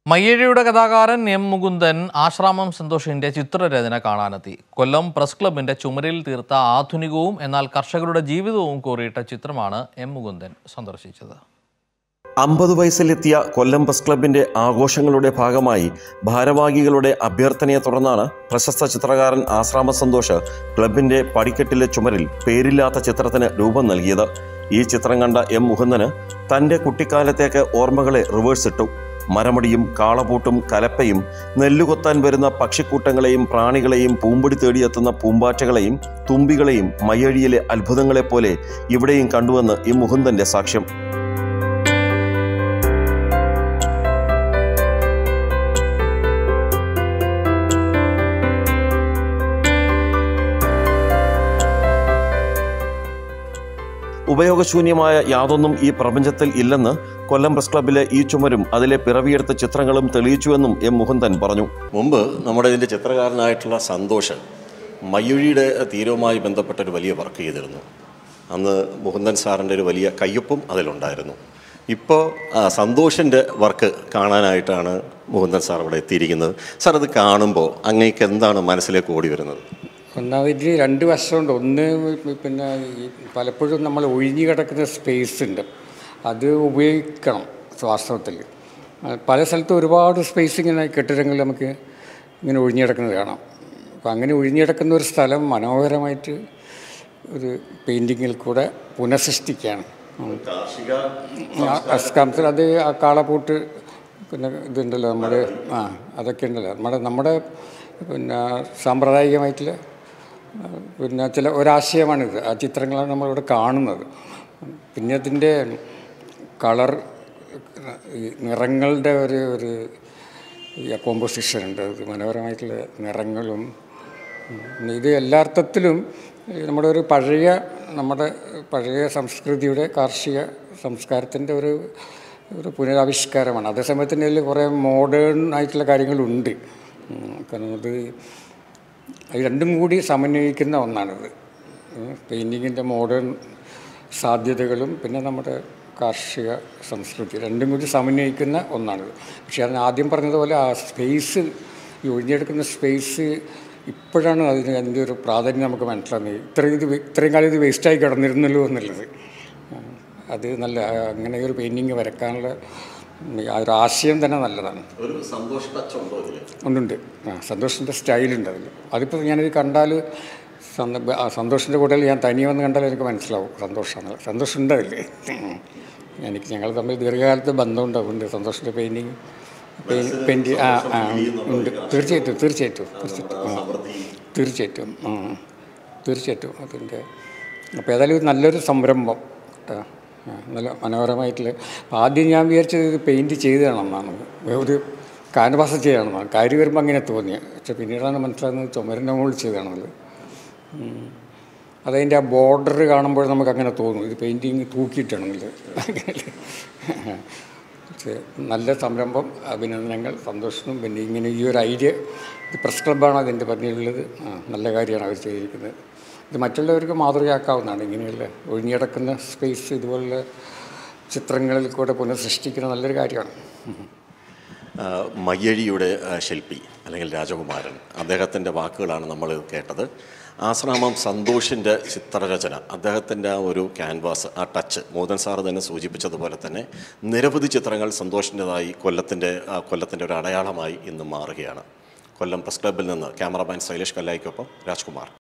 മയ്യഴിയുടെ കഥാകാരൻ എം മുകുന്ദൻ ആശ്രാമം സന്തോഷിന്റെ ചിത്രരചന കാണാനെത്തി കൊല്ലം പ്രസ് ക്ലബിന്റെ ചുമരിൽ തീർത്ത ആധുനികവും എന്നാൽ കർഷകരുടെ ജീവിതവും കോറിയിട്ട ചിത്രമാണ് എം മുകുന്ദൻ സന്ദർശിച്ചത് അമ്പത് വയസ്സിലെത്തിയ കൊല്ലം പ്രസ് ക്ലബിന്റെ ആഘോഷങ്ങളുടെ ഭാഗമായി ഭാരവാഹികളുടെ അഭ്യർത്ഥനയെ തുടർന്നാണ് പ്രശസ്ത ചിത്രകാരൻ ആശ്രാമ സന്തോഷ് ക്ലബിന്റെ പടിക്കെട്ടിലെ ചുമരിൽ പേരില്ലാത്ത ചിത്രത്തിന് രൂപം നൽകിയത് ഈ ചിത്രം കണ്ട എം മുകുന്ദന് തന്റെ കുട്ടിക്കാലത്തേക്ക് ഓർമ്മകളെ റിവേഴ്സ് ഇട്ടു മരമടിയും കാളപൂട്ടും കലപ്പയും നെല്ലുകൊത്താൻ വരുന്ന പക്ഷിക്കൂട്ടങ്ങളെയും പ്രാണികളെയും പൂമ്പൊടി തേടിയെത്തുന്ന പൂമ്പാറ്റകളെയും തുമ്പികളെയും മയ്യഴിയിലെ അത്ഭുതങ്ങളെപ്പോലെ ഇവിടെയും കണ്ടുവെന്ന് ഈ മുകുന്ദന്റെ സാക്ഷ്യം ഉപയോഗശൂന്യമായ യാതൊന്നും ഈ പ്രപഞ്ചത്തിൽ ഇല്ലെന്ന് കൊല്ലം പ്രസ് ക്ലബിലെ ഈ ചുമരും അതിലെ പിറവിയെടുത്ത ചിത്രങ്ങളും തെളിയിച്ചുവെന്നും എം മുകുന്ദൻ പറഞ്ഞു മുമ്പ് നമ്മുടെ ഇതിൻ്റെ ചിത്രകാരനായിട്ടുള്ള സന്തോഷ് മയ്യൊഴിയുടെ തീരവുമായി ബന്ധപ്പെട്ട ഒരു വലിയ വർക്ക് ചെയ്തിരുന്നു അന്ന് മുകുന്ദൻ സാറിൻ്റെ ഒരു വലിയ കയ്യൊപ്പും അതിലുണ്ടായിരുന്നു ഇപ്പോൾ സന്തോഷിൻ്റെ വർക്ക് കാണാനായിട്ടാണ് മുകുന്ദൻ സാർ ഇവിടെ എത്തിയിരിക്കുന്നത് സാർ അത് കാണുമ്പോൾ അങ്ങേക്ക് എന്താണ് മനസ്സിലേക്ക് ഓടി വരുന്നത് ഒന്നാമത് ഇതിന് രണ്ട് വശമുണ്ട് ഒന്ന് പിന്നെ ഈ പലപ്പോഴും നമ്മൾ ഒഴിഞ്ഞു കിടക്കുന്ന സ്പേസ് ഉണ്ട് അത് ഉപയോഗിക്കണം വാസ്തവത്തിൽ പല സ്ഥലത്തും ഒരുപാട് സ്പേസ് ഇങ്ങനെ കെട്ടിടങ്ങളിൽ നമുക്ക് ഇങ്ങനെ ഒഴിഞ്ഞു കിടക്കുന്നത് കാണാം അപ്പോൾ അങ്ങനെ ഒഴിഞ്ഞു കിടക്കുന്ന ഒരു സ്ഥലം മനോഹരമായിട്ട് ഒരു പെയിൻറ്റിങ്ങിൽ കൂടെ പുനഃസൃഷ്ടിക്കുകയാണ് അസ്കാംസിൽ അത് ആ കാളപൂട്ട് പിന്നെ ഇതുണ്ടല്ലോ നമ്മുടെ ആ അതൊക്കെ ഉണ്ടല്ലോ നമ്മുടെ നമ്മുടെ പിന്നെ സാമ്പ്രദായികമായിട്ടുള്ള പിന്നെ ചില ഒരാശയമാണിത് ആ ചിത്രങ്ങളാണ് നമ്മളിവിടെ കാണുന്നത് പിന്നെ അതിൻ്റെ കളർ ഈ നിറങ്ങളുടെ ഒരു ഒരു കോമ്പോസിഷൻ ഉണ്ട് അത് മനോഹരമായിട്ടുള്ള നിറങ്ങളും ഉം, ഇത് എല്ലാ അർത്ഥത്തിലും ഈ നമ്മുടെ ഒരു പഴയ നമ്മുടെ പഴയ സംസ്കൃതിയുടെ കാർഷിക സംസ്കാരത്തിൻ്റെ ഒരു ഒരു പുനരാവിഷ്കാരമാണ് അതേസമയത്ത് ഇതിൽ കുറേ മോഡേൺ ആയിട്ടുള്ള കാര്യങ്ങളുണ്ട് ഉം, കാരണം അത് അത് രണ്ടും കൂടി സമന്വയിക്കുന്ന ഒന്നാണിത് പെയിൻറ്റിങ്ങിൻ്റെ മോഡേൺ സാധ്യതകളും പിന്നെ നമ്മുടെ കാർഷിക സംസ്കൃതി രണ്ടും കൂടി സമന്വയിക്കുന്ന ഒന്നാണിത് പക്ഷേ അതിന് ആദ്യം പറഞ്ഞതുപോലെ ആ സ്പേസ് ഈ ഒഴിഞ്ഞെടുക്കുന്ന സ്പേസ് ഇപ്പോഴാണ് അതിന് അതിൻ്റെ ഒരു പ്രാധാന്യം നമുക്ക് മനസ്സിലാകുന്നത് ഇത്രയും ഇത് വെ- ഇത്രയും കാലം ഇത് വേസ്റ്റായി കിടന്നിരുന്നല്ലോ എന്നുള്ളത് അത് നല്ല അങ്ങനെ ഒരു പെയിൻറ്റിങ് വരക്കാനുള്ള ആ ഒരു ആശയം തന്നെ നല്ലതാണ് ഒരു സന്തോഷ ടച്ചുണ്ടോ ഇതിൽ ഉണ്ടുണ്ട് ആ സന്തോഷിൻ്റെ സ്റ്റൈലുണ്ട് അതിൽ അതിപ്പോൾ ഞാനിത് കണ്ടാൽ സന്തോഷിൻ്റെ കൂടെ ഞാൻ തനിയെ വന്ന് കണ്ടാൽ എനിക്ക് മനസ്സിലാവും സന്തോഷമാണ് സന്തോഷമുണ്ട് അതിൽ എനിക്ക് ഞങ്ങൾ തമ്മിൽ ദീർഘകാലത്തെ ബന്ധമുണ്ട് അതുകൊണ്ട് സന്തോഷിൻ്റെ പെയിൻറ്റിങ് പെയിൻറ്റ് ആ ആ ഉണ്ട് തീർച്ചയായിട്ടും തീർച്ചയായിട്ടും തീർച്ചയായിട്ടും ആ തീർച്ചയായിട്ടും ആ തീർച്ചയായിട്ടും അതിൻ്റെ അപ്പോൾ ഏതായാലും ഇത് നല്ലൊരു സംരംഭം കേട്ടോ ആ, നല്ല മനോഹരമായിട്ടുള്ള അപ്പോൾ ആദ്യം ഞാൻ വിചാരിച്ചത് ഇത് പെയിൻറ്റ് ചെയ്തതാണെന്നാണ് ഒരു കാൻവാസ് ചെയ്യണമെന്നാണ് കാര്യം വരുമ്പോൾ അങ്ങനെ തോന്നിയത് പക്ഷെ പിന്നീടാണ് മനസ്സിലാകുന്നത് ചുമരിൻ്റെ മുകളിൽ ചെയ്തതാണത് ഉം. അതതിൻ്റെ ആ ബോർഡർ കാണുമ്പോൾ നമുക്ക് അങ്ങനെ തോന്നും ഇത് പെയിൻറ്റിങ് തൂക്കിയിട്ടാണെങ്കിൽ പക്ഷേ നല്ല സംരംഭം അഭിനന്ദനങ്ങൾ സന്തോഷവും പിന്നെ ഇങ്ങനെ ഈ ഒരു ഐഡിയ ഇത് പ്രസ് ക്ലബ്ബാണ് അതിൻ്റെ പറഞ്ഞിട്ടുള്ളത് ആ നല്ല കാര്യമാണ് അവർ ചെയ്തിരിക്കുന്നത് ഇത് മറ്റുള്ളവർക്ക് മാതൃകയാക്കാവുന്നതാണ് ഇങ്ങനെയുള്ള ഒഴിഞ്ഞിടക്കുന്ന സ്പേസ് ഇതുപോലുള്ള ചിത്രങ്ങളിൽ കൂടെ പുനഃസൃഷ്ടിക്കുന്ന നല്ലൊരു കാര്യമാണ് ഉം. ആ, മയ്യഴിയുടെ ആ, ശില്പി അല്ലെങ്കിൽ രാജകുമാരൻ അദ്ദേഹത്തിൻ്റെ വാക്കുകളാണ് നമ്മൾ കേട്ടത് ആശ്രാമം സന്തോഷിൻ്റെ ചിത്രരചന അദ്ദേഹത്തിൻ്റെ ആ ഒരു ക്യാൻവാസ് ആ ടച്ച് മോദൻ സാറ് തന്നെ സൂചിപ്പിച്ചതുപോലെ തന്നെ നിരവധി ചിത്രങ്ങൾ സന്തോഷിൻ്റെതായി കൊല്ലത്തിൻ്റെ ആ, കൊല്ലത്തിൻ്റെ ഒരു അടയാളമായി ഇന്ന് മാറുകയാണ് കൊല്ലം പ്രസ് ക്ലബിൽ നിന്ന് ക്യാമറമാൻ ശൈലേഷ് കല്ലായിക്കൊപ്പം രാജ്കുമാർ